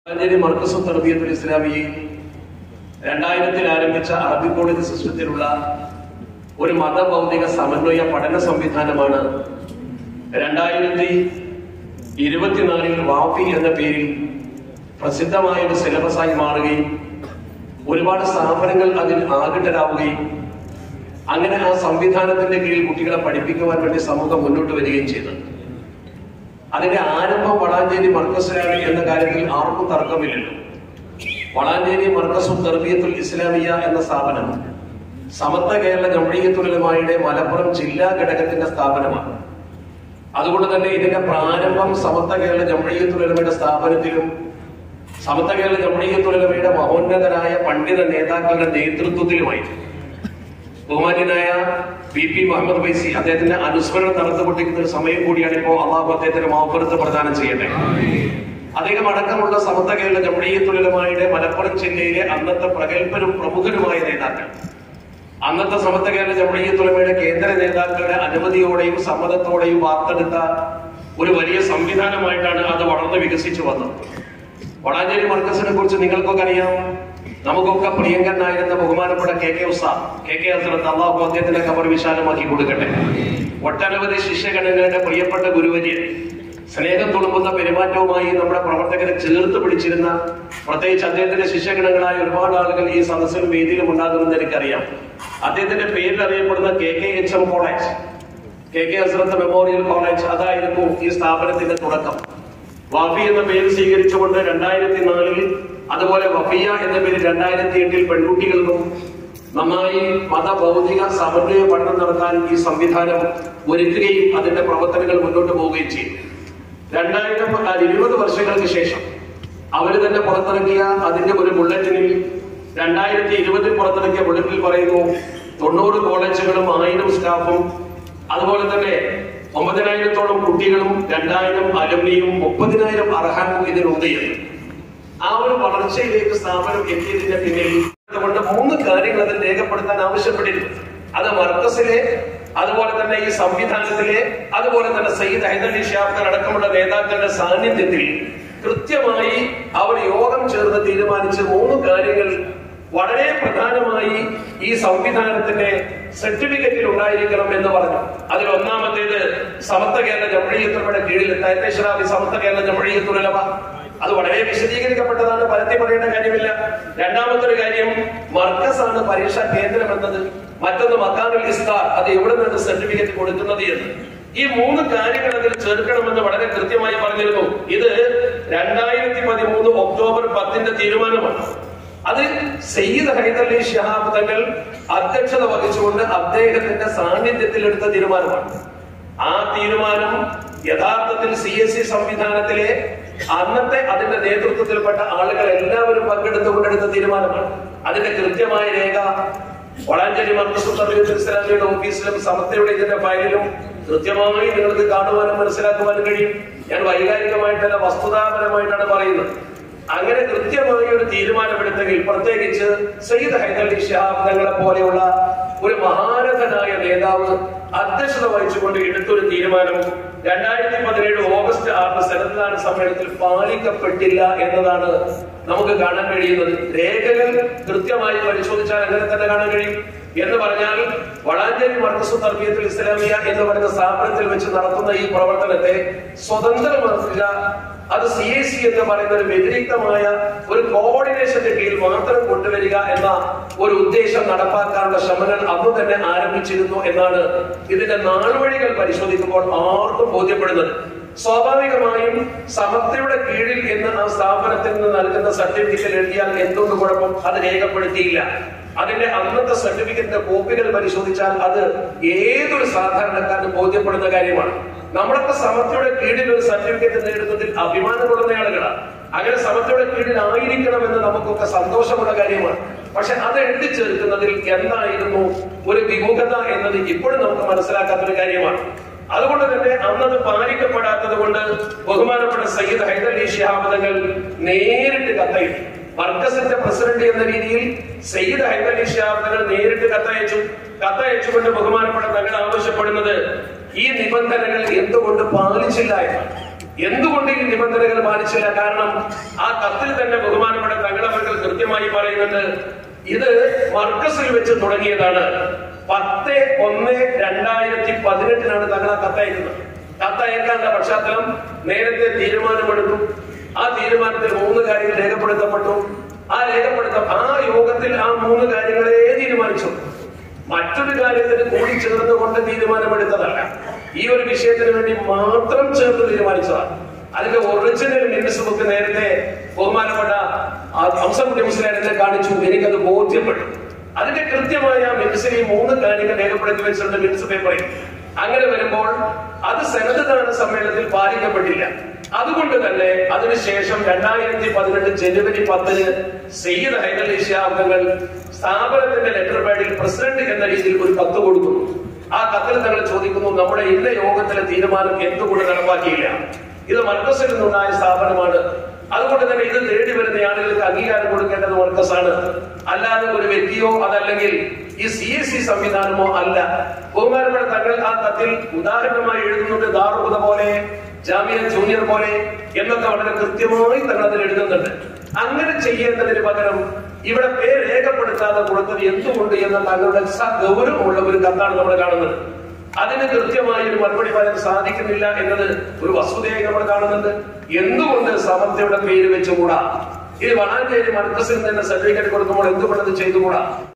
മഞ്ചേരി മർക്കസു തർബിയത്തുൽ ഇസ്ലാമിയെ രണ്ടായിരത്തിൽ ആരംഭിച്ച അറബി കോളേജ് സിസ്റ്റത്തിലുള്ള ഒരു മതഭൗതിക സമന്വയ പഠന സംവിധാനമാണ് രണ്ടായിരത്തി ഇരുപത്തിനാലിൽ വാഫി എന്ന പേരിൽ പ്രസിദ്ധമായ ഒരു സിലബസായി മാറുകയും ഒരുപാട് സ്ഥാപനങ്ങൾ അതിൽ ആകൃഷ്ടരാവുകയും അങ്ങനെ ആ സംവിധാനത്തിന്റെ കീഴിൽ കുട്ടികളെ പഠിപ്പിക്കുവാൻ വേണ്ടി സമൂഹം മുന്നോട്ട് വരികയും ചെയ്തു അതിന്റെ ആരംഭം വളാഞ്ചേരി മർക്കസിലാണ് എന്ന കാര്യത്തിൽ ആർക്കും തർക്കമില്ലല്ലോ വളാഞ്ചേരി മർക്കസും തർബിയത്തുൽ ഇസ്ലാമിയ എന്ന സ്ഥാപനം സമത്വ കേരള ജംഹീയത്തുലമായുടെ മലപ്പുറം ജില്ലാ ഘടകത്തിന്റെ സ്ഥാപനമാണ് അതുകൊണ്ട് തന്നെ ഇതിന്റെ പ്രാരംഭം സമത്വ കേരള ജംഹീയത്തുലമയുടെ സ്ഥാപനത്തിലും സമത്വ കേരള ജംഹീയത്തുലമയുടെ മഹോന്നതരായ പണ്ഡിത നേതാക്കളുടെ നേതൃത്വത്തിലുമായിരുന്നു ബഹുമാന്യനായ പി പി മുഹമ്മദ് ഫൈസി അദ്ദേഹത്തിന്റെ അനുസ്മരണം നടത്തിക്കൊണ്ടിരിക്കുന്ന ഒരു സമയം കൂടിയാണ് ഇപ്പോൾ അള്ളാഹു അദ്ദേഹത്തിന് മാപ്പുറത്ത് പ്രദാനം ചെയ്യട്ടെ അദ്ദേഹം അടക്കമുള്ള സമത്വ കേരള ജംഹീയത്തുലമായുടെ മലപ്പുറം ജില്ലയിലെ അന്നത്തെ പ്രഗത്ഭരും പ്രമുഖരുമായ നേതാക്കൾ അന്നത്തെ സമത്വ കേരള ജംഹീയത്തുലമയുടെ കേന്ദ്ര നേതാക്കളുടെ അനുമതിയോടെയും സമ്മതത്തോടെയും വാർത്തെടുത്ത ഒരു വലിയ സംവിധാനമായിട്ടാണ് അത് വളർന്ന് വികസിച്ചു വന്നത് വളാഞ്ചേരി മർക്കസിനെ കുറിച്ച് നിങ്ങൾക്കൊക്കെ അറിയാം നമുക്കൊക്കെ പ്രിയങ്കരനായിരുന്ന ബഹുമാനപ്പെട്ട കെ കെ ഉസ കെ കെ ഹസ്രത്ത് അള്ളാഹു അദ്ദേഹത്തിന്റെ കബർ വിശാലമാക്കി കൊടുക്കട്ടെ ഒട്ടനവധി ശിഷ്യഗണങ്ങളുടെ പ്രിയപ്പെട്ട ഗുരുവര്യൻ സ്നേഹം തുളുമ്പുന്ന പെരുമാറ്റവുമായി നമ്മുടെ പ്രവർത്തകരെ ചേർത്ത് പിടിച്ചിരുന്ന പ്രത്യേകിച്ച് അദ്ദേഹത്തിന്റെ ശിഷ്യഗണങ്ങളായ ഒരുപാട് ആളുകൾ ഈ സദസ്സിലും വേദിയിലും ഉണ്ടാകുമെന്ന് എനിക്കറിയാം അദ്ദേഹത്തിന്റെ പേരിൽ അറിയപ്പെടുന്ന K K H M college K K Hazrat memorial college അതായിരുന്നു ഈ സ്ഥാപനത്തിന്റെ തുടക്കം വാഫി എന്ന പേര് സ്വീകരിച്ചുകൊണ്ട് രണ്ടായിരത്തി നാലിൽ അതുപോലെ വഫിയ എന്ന പേര് രണ്ടായിരത്തി എട്ടിൽ പെൺകുട്ടികൾക്കും നന്നായി മതഭൗതിക സമന്വയ പഠനം നടത്താൻ ഈ സംവിധാനം ഒരുക്കുകയും അതിന്റെ പ്രവർത്തനങ്ങൾ മുന്നോട്ട് പോവുകയും ചെയ്തു രണ്ടായിരം ആ, ഇരുപത് വർഷങ്ങൾക്ക് ശേഷം അവർ തന്നെ പുറത്തിറക്കിയ അതിന്റെ ഒരു ബുള്ളറ്റിനിൽ രണ്ടായിരത്തി ഇരുപതിൽ പുറത്തിറക്കിയ ബുള്ളറ്റിൽ പറയുന്നു തൊണ്ണൂറ് കോളേജുകളും ആയിരം സ്റ്റാഫും അതുപോലെ തന്നെ ഒമ്പതിനായിരത്തോളം കുട്ടികളും രണ്ടായിരം അലുമിനിയും മുപ്പതിനായിരം അർഹാനും ഇതിനുണ്ട് എന്ന് ആ ഒരു വളർച്ചയിലേക്ക് സ്ഥാപനം എത്തിയതിന്റെ പിന്നിൽ അതുകൊണ്ട് മൂന്ന് കാര്യങ്ങൾ അതിൽ രേഖപ്പെടുത്താൻ ആവശ്യപ്പെട്ടിരുന്നു അത് മർക്കസിലെ അതുപോലെ തന്നെ ഈ സംവിധാനത്തിലെ അതുപോലെ തന്നെ സയ്യിദ് ഹൈദലി ഷാഫർ അടക്കമുള്ള നേതാക്കളുടെ സാന്നിധ്യത്തിൽ കൃത്യമായി അവർ യോഗം ചേർന്ന് തീരുമാനിച്ച് മൂന്ന് കാര്യങ്ങൾ വളരെ പ്രധാനമായി ഈ സംവിധാനത്തിന്റെ സർട്ടിഫിക്കറ്റിൽ ഉണ്ടായിരിക്കണം എന്ന് പറഞ്ഞു അതിൽ ഒന്നാമത്തേത് സമത്വ കേരള ജമഴീയത്തുലയുടെ കീഴിൽ തൈത്തേശ്വരാവി സമത്വ കേരള ജമഴീയത്തുലമ അത് വളരെ വിശദീകരിക്കപ്പെട്ടതാണ് പരത്തി പറയേണ്ട കാര്യമില്ല രണ്ടാമത്തെ ഒരു കാര്യം മർക്കസ് ആണ് പരീക്ഷാ കേന്ദ്രം എന്നത് മറ്റൊന്ന് മക്കാനുൽ ഇസ്താർ അത് എവിടെ നിന്ന് സർട്ടിഫിക്കറ്റ് കൊടുക്കുന്നത് എന്ന് ഈ മൂന്ന് കാര്യങ്ങൾ അതിൽ ചേർക്കണമെന്ന് വളരെ കൃത്യമായി പറഞ്ഞിരുന്നു ഇത് രണ്ടായിരത്തി പതിമൂന്ന് ഒക്ടോബർ പത്തിന്റെ തീരുമാനമാണ് അത് സയ്യിദ് ഹൈദലി ഷിഹാബ് തങ്ങൾ അധ്യക്ഷത വഹിച്ചുകൊണ്ട് അദ്ദേഹത്തിന്റെ സാന്നിധ്യത്തിൽ എടുത്ത തീരുമാനമാണ് ആ തീരുമാനം യഥാർത്ഥത്തിൽ സി എസ് സി സംവിധാനത്തിലെ അന്നത്തെ അതിന്റെ നേതൃത്വത്തിൽപ്പെട്ട ആളുകൾ എല്ലാവരും പങ്കെടുത്തുകൊണ്ടെടുത്ത തീരുമാനമാണ് അതിന്റെ കൃത്യമായ രേഖ വളാഞ്ചേരി മർക്കസ് തർബീയത്തുൽ ഇസ്ലാമിയുടെ ഓഫീസിലും സമത്തയുടെ ഇതിന്റെ ഫയലിലും കൃത്യമായി നിങ്ങൾക്ക് കാണുവാനും മനസ്സിലാക്കുവാനും കഴിയും ഞാൻ വൈകാരികമായിട്ടല്ല വസ്തുതാപരമായിട്ടാണ് പറയുന്നത് അങ്ങനെ കൃത്യമായ ഒരു തീരുമാനമെടുത്തെങ്കിൽ പ്രത്യേകിച്ച് സയ്യിദ് ഹൈദലി ഷിഹാബ് തങ്ങളെ പോലെയുള്ള ഒരു മഹാരഥനായ നേതാവ് അധ്യക്ഷത വഹിച്ചുകൊണ്ട് എടുത്തൊരു തീരുമാനം രണ്ടായിരത്തി പതിനേഴ് ഓഗസ്റ്റ് ആറിന് സെനറ്റിലാണ് സമ്മേളനത്തിൽ പാലിക്കപ്പെട്ടില്ല എന്നതാണ് നമുക്ക് കാണാൻ കഴിയുന്നത് രേഖകൾ കൃത്യമായി പരിശോധിച്ചാൽ അങ്ങനെ തന്നെ കാണാൻ കഴിയും എന്ന് പറഞ്ഞാൽ വളാഞ്ചേരി മർക്കസു തർബീയത്തുൽ ഇസ്ലാമിയ എന്ന് പറയുന്ന സ്ഥാപനത്തിൽ വെച്ച് നടത്തുന്ന ഈ പ്രവർത്തനത്തെ സ്വതന്ത്രമാക്കുക അത് സി എ സി എന്ന് പറയുന്ന ഒരു വ്യതിരിക്തമായ ഒരു കോർഡിനേഷന്റെ കീഴിൽ മാത്രം കൊണ്ടുവരിക എന്ന ഒരു ഉദ്ദേശം നടപ്പാക്കാനുള്ള ശ്രമങ്ങൾ അന്ന് തന്നെ ആരംഭിച്ചിരുന്നു എന്നാണ് ഇതിന്റെ നാൾവഴികൾ പരിശോധിക്കുമ്പോൾ ആർക്കും ബോധ്യപ്പെടുന്നത് സ്വാഭാവികമായും സമത്വയുടെ കീഴിൽ എന്ന് ആ സ്ഥാപനത്തിൽ നിന്ന് നൽകുന്ന സർട്ടിഫിക്കറ്റ് എഴുതിയാൽ എന്തുകൊണ്ട് കുഴപ്പം അത് രേഖപ്പെടുത്തിയില്ല അതിന്റെ അന്നത്തെ സർട്ടിഫിക്കറ്റിന്റെ കോപ്പികൾ പരിശോധിച്ചാൽ അത് ഏതൊരു സാധാരണക്കാരനും ബോധ്യപ്പെടുന്ന കാര്യമാണ് നമ്മളൊക്കെ സമത്വയുടെ കീഴിൽ ഒരു സർട്ടിഫിക്കറ്റ് നേടുന്നതിൽ അഭിമാനം കൊള്ളുന്ന ആളുകളാണ് അങ്ങനെ സമത്വയുടെ കീഴിൽ ആയിരിക്കണമെന്ന് നമുക്കൊക്കെ സന്തോഷമുള്ള കാര്യമാണ് പക്ഷെ അത് എഴുതി ചേർക്കുന്നതിൽ എന്തായിരുന്നു ഒരു വിമുഖത എന്നത് ഇപ്പോഴും നമുക്ക് മനസ്സിലാക്കാത്തൊരു കാര്യമാണ് അതുകൊണ്ട് തന്നെ അന്നത് പാലിക്കപ്പെടാത്തത് കൊണ്ട് ബഹുമാനപ്പെട്ട സയ്യിദ് ഹൈദലി ഷിഹാബ് തങ്ങൾ നേരിട്ട് കത്തയച്ചു മർക്കസിന്റെ പ്രസിഡന്റ് എന്ന രീതിയിൽ സയ്യിദ് ഹൈദലി ഷിഹാബ് തങ്ങൾ നേരിട്ട് കത്തയച്ചു കത്തയച്ചുകൊണ്ട് ബഹുമാനപ്പെട്ട തങ്ങൾ ആവശ്യപ്പെടുന്നത് ഈ നിബന്ധനകൾ എന്തുകൊണ്ട് പാലിച്ചില്ല എന്നാണ് എന്തുകൊണ്ട് ഈ നിബന്ധനകൾ പാലിച്ചില്ല കാരണം ആ കത്തിൽ തന്നെ ബഹുമാനപ്പെട്ട തങ്ങളവர்கள் കൃത്യമായി പറയുന്നുണ്ട് ഇത് മർക്കസിൽ വെച്ച് തുടങ്ങിയതാണ് പത്ത് ഒന്ന് രണ്ടായിരത്തി പതിനെട്ടിനാണ് തങ്ങൾ ആ കത്തയക്കുന്നത് കത്തയക്കാനുള്ള പശ്ചാത്തലം നേരത്തെ തീരുമാനമെടുത്തു ആ തീരുമാനത്തിൽ മൂന്ന് കാര്യങ്ങൾ രേഖപ്പെടുത്തപ്പെട്ടു ആ രേഖപ്പെടുത്ത ആ യോഗത്തിൽ ആ മൂന്ന് കാര്യങ്ങളെ തീരുമാനിച്ചു മറ്റൊരു കാര്യത്തിന് കൂടി ചേർന്നുകൊണ്ട് തീരുമാനമെടുത്തതല്ല ഈ ഒരു വിഷയത്തിന് വേണ്ടി മാത്രം ചേർത്ത് തീരുമാനിച്ചതാണ് അതിന്റെ ഒറിജിനൽ മിനിറ്റ്സ് ബുക്ക് നേരത്തെ ബഹുമാനപ്പെട്ട ആ ഹംസക്കുട്ടി മുസ്ലിനെ കാണിച്ചു എനിക്കത് ബോധ്യപ്പെട്ടു അതിന്റെ കൃത്യമായ മിനിറ്റ്സിൽ ഈ മൂന്ന് കാര്യങ്ങൾ രേഖപ്പെടുത്തി വെച്ചിട്ടുണ്ട് മിനിറ്റ്സ് പേപ്പറിൽ അങ്ങനെ വരുമ്പോൾ അത് സന്നദ്ധദാന സമ്മേളനത്തിൽ പാലിക്കപ്പെട്ടില്ല അതുകൊണ്ട് തന്നെ അതിനുശേഷം രണ്ടായിരത്തി പതിനെട്ട് ജനുവരി പത്തിന് സയ്യിദ് ഹൈദർ അംഗങ്ങൾ സ്ഥാപനത്തിന്റെ ലെറ്റർ പാഡിൽ പ്രസിഡന്റ് എന്ന രീതിയിൽ ഒരു കത്ത് കൊടുക്കുന്നു ആ കത്തിൽ തങ്ങൾ ചോദിക്കുന്നു നമ്മുടെ ഇന്ന യോഗത്തിലെ തീരുമാനം എന്തുകൊണ്ട് നടപ്പാക്കിയില്ല ഇത് മർക്കസിൽ നിന്നുണ്ടായ സ്ഥാപനമാണ് അതുകൊണ്ട് തന്നെ ഇത് തേടി വരുന്ന ആളുകൾക്ക് അംഗീകാരം കൊടുക്കേണ്ടത് മർക്കസാണ് അല്ലാതെ ഒരു വ്യക്തിയോ അതല്ലെങ്കിൽ ഈ സി എസ് സി സംവിധാനമോ അല്ല ബഹുമാനപ്പെട്ട തങ്ങൾ ആ കത്തിൽ ഉദാഹരണമായി എഴുതുന്നുണ്ട് ദാറുപത പോലെ ജാമ്യ ജൂനിയർ പോലെ എന്നൊക്കെ വളരെ കൃത്യമായി തങ്ങൾ അതിൽ എഴുതുന്നുണ്ട് അങ്ങനെ ചെയ്യേണ്ടതിന് പകരം ഇവിടെ പേര് രേഖപ്പെടുത്താതെ കൊടുത്തത് എന്തുകൊണ്ട് എന്ന തങ്ങളുടെ സഗൗരവമുള്ള ഒരു കത്താണ് നമ്മൾ കാണുന്നത് അതിന് കൃത്യമായി ഒരു മറുപടി പറയാൻ സാധിക്കുന്നില്ല എന്നത് ഒരു വസ്തുതയായി നമ്മൾ കാണുന്നുണ്ട് എന്തുകൊണ്ട് സമത്വയുടെ പേര് വെച്ചുകൂടാ ഇത് വളാഞ്ചേരി മർക്കസിൽ തന്നെ സർട്ടിഫിക്കറ്റ് കൊടുക്കുമ്പോൾ എന്തുകൊണ്ടത് ചെയ്തുകൂടാ